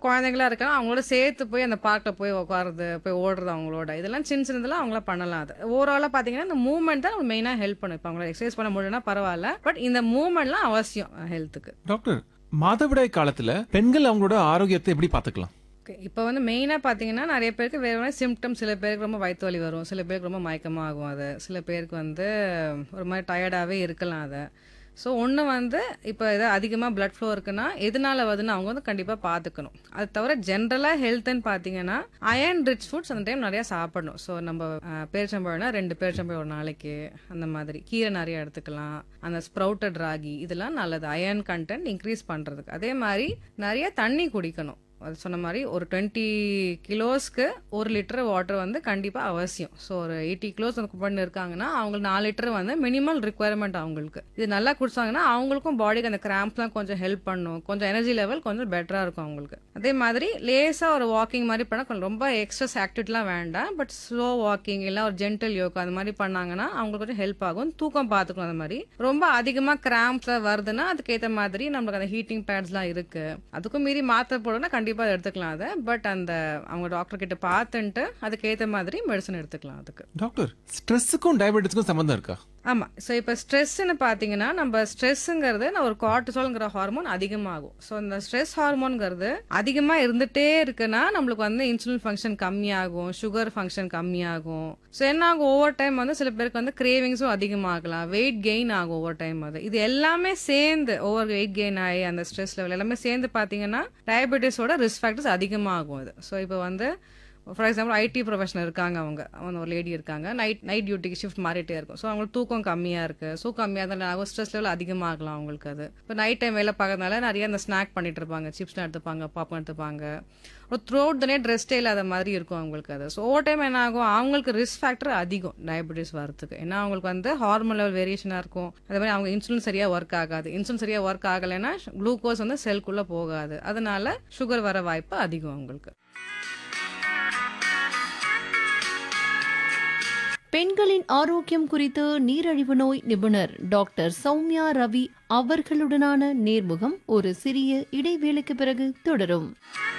குழந்தைங்களா இருக்காங்க அவங்களோட சேர்த்து போய் அந்த பார்க்கில் போய் உட்காருறது போய் ஓடுறது அவங்களோட இதெல்லாம் சின்ன சின்னதெல்லாம் அவங்கள பண்ணலாம் அது ஓவராலாக பார்த்தீங்கன்னா இந்த மூவ்மெண்ட் தான் மெயினாக ஹெல்ப் பண்ணும் இப்போ அவங்கள எக்ஸசைஸ் பண்ண முடியும்னா பரவாயில்ல பட் இந்த மூவ்மெண்ட்லாம் அவசியம் ஹெல்த்துக்கு டாக்டர் மாதவிடாய் காலத்துல பெண்கள் அவங்களோட ஆரோக்கியத்தை எப்படி பாத்துக்கலாம் ஓகே இப்போ வந்து மெயினாக பார்த்தீங்கன்னா நிறைய பேருக்கு வேறு வேறு சிம்டம் சில பேருக்கு ரொம்ப வயிற்று வலி வரும் சில பேருக்கு ரொம்ப மயக்கமாக ஆகும் அது சில பேருக்கு வந்து ஒரு மாதிரி டயர்டாகவே இருக்கலாம் அதை ஸோ ஒன்று வந்து இப்போ எதாவது அதிகமாக blood flow இருக்குன்னா எதனால வருதுன்னு அவங்க வந்து கண்டிப்பாக பார்த்துக்கணும் அது தவிர ஜென்ரலாக ஹெல்த்துன்னு பார்த்தீங்கன்னா அயன் ரிச் ஃபுட்ஸ் அந்த டைம் நிறையா சாப்பிடணும் ஸோ நம்ம அஹ், பேரிச்சம்பழம்னா ரெண்டு பேரிச்சம்பழம் ஒரு நாளைக்கு அந்த மாதிரி கீரை நிறைய எடுத்துக்கலாம் அந்த ஸ்ப்ரவுட்டட் ராகி இதெல்லாம் நல்லது அயன் கண்டென்ட் இன்க்ரீஸ் பண்ணுறதுக்கு அதே மாதிரி நிறைய தண்ணி குடிக்கணும் அது சொன்ன மாதிரி ஒரு டுவெண்ட்டி கிலோஸ்க்கு ஒரு லிட்டர் வாட்டர் வந்து கண்டிப்பாக அவசியம் ஸோ ஒரு எயிட்டி கிலோஸ் பண்ணி இருக்காங்கன்னா அவங்களுக்கு நாலு லிட்டர் வந்து மினிமல் ரிக்குவயர்மெண்ட் அவங்களுக்கு இது நல்லா குடிச்சாங்கன்னா அவங்களுக்கும் பாடிக்கு அந்த கிராம்ப்லாம் கொஞ்சம் ஹெல்ப் பண்ணும் கொஞ்சம் எனர்ஜி லெவல் கொஞ்சம் பெட்டராக இருக்கும் அவங்களுக்கு அதே மாதிரி லேசாக ஒரு வாக்கிங் மாதிரி பண்ணால் கொஞ்சம் ரொம்ப எக்ஸ்ட்ரஸ் ஆக்டிவிட்டிலாம் வேண்டாம் பட் ஸ்லோ வாக்கிங் இல்லை ஒரு ஜென்டல் யோகா அந்த மாதிரி பண்ணாங்கன்னா அவங்களுக்கு கொஞ்சம் ஹெல்ப் ஆகும் தூக்கம் பார்த்துக்கணும் அந்த மாதிரி ரொம்ப அதிகமாக கிராம்ப்ஸ் வருதுன்னா அதுக்கேற்ற மாதிரி நம்மளுக்கு அந்த ஹீட்டிங் பேட்ஸ்லாம் இருக்கு அதுக்கும் மீறி மாத்திரை போடணும்னா கண்டிப்பாக அதை எடுத்துக்கலாம் அதை பட் அந்த அவங்க டாக்டர் கிட்ட பார்த்துன்ட்டு அதுக்கேற்ற மாதிரி மெடிசன் எடுத்துக்கலாம் அதுக்கு டாக்டர் ஸ்ட்ரெஸ்ஸுக்கும் டயபெட்டிஸ்க்கும் சம்பந்தம் இருக்கா ஆமாம் ஸோ இப்போ ஸ்ட்ரெஸ்ன்னு பார்த்தீங்கன்னா நம்ம ஸ்ட்ரெஸ்ஸுங்கிறது நான் ஒரு கார்டிசால்ங்கிற ஹார்மோன் அதிகமாகும் ஸோ இந்த ஸ்ட்ரெஸ் ஹார்மோன்ங்கிறது அதிகமாக இருந்துகிட்டே இருக்குன்னா நம்மளுக்கு வந்து இன்சுலின் ஃபங்க்ஷன் கம்மியாகும் சுகர் ஃபங்க்ஷன் கம்மியாகும் ஸோ என்ன ஆகும் ஓவர் டைம் வந்து சில பேருக்கு வந்து கிரேவிங்ஸும் அதிகமாகலாம் வெயிட் கெயின் ஆகும் ஓவர் டைம் அது இது எல்லாமே சேர்ந்து ஓவர் வெயிட் கெயின் ஆகி அந்த ஸ்ட்ரெஸ் லெவல் எல்லாமே சேர்ந்து பார்த்தீங்கன்னா டயபெட்டிஸோட ரிஸ்க் ஃபேக்டர்ஸ் அதிகமாகும் அது ஸோ இப்போ வந்து ஃபார் எக்ஸாம்பிள் ஐடி ப்ரொஃபஷனல் இருக்காங்க அவங்க அவங்க ஒரு லேடி இருக்காங்க நைட் நைட் டியூட்டிக்கு ஷிஃப்ட் மாறிட்டே இருக்கும் ஸோ அவங்களுக்கு தூக்கம் கம்மியாக இருக்குது ஸோ கம்மியாக இருந்தாலும் ஸ்ட்ரெஸ் லெவல் அதிகமாகலாம் அவங்களுக்கு அது இப்போ நைட் டைம் வேலை பார்க்கறதுனால நிறைய அந்த ஸ்நாக் பண்ணிட்டு இருப்பாங்க சிப்ஸ்லாம் எடுத்துப்பாங்க பாப்கார்ன் எடுத்துப்பாங்க ஒரு த்ரூ அவுட் த நைட் ரெஸ்டே இல்லாத மாதிரி இருக்கும் அவங்களுக்கு அது ஸோ ஓவர் டைம் என்ன ஆகும் அவங்களுக்கு ரிஸ்க் ஃபேக்டர் அதிகம் டயபெட்டிஸ் வரதுக்கு ஏன்னா அவங்களுக்கு வந்து ஹார்மோன் லெவல் வேரியேஷனாக இருக்கும் அதே மாதிரி அவங்க இன்சுலின் சரியாக ஒர்க் ஆகாது இன்சுலின் சரியாக ஒர்க் ஆகலைன்னா குளுக்கோஸ் வந்து செல்குள்ளே போகாது அதனால சுகர் வர வாய்ப்பு அதிகம் அவங்களுக்கு பெண்களின் ஆரோக்கியம் குறித்து நீரிழிவு நோய் நிபுணர் டாக்டர் சௌமியா ரவி அவர்களுடனான நேர்முகம் ஒரு சிறிய இடைவேளைக்கு பிறகு தொடரும்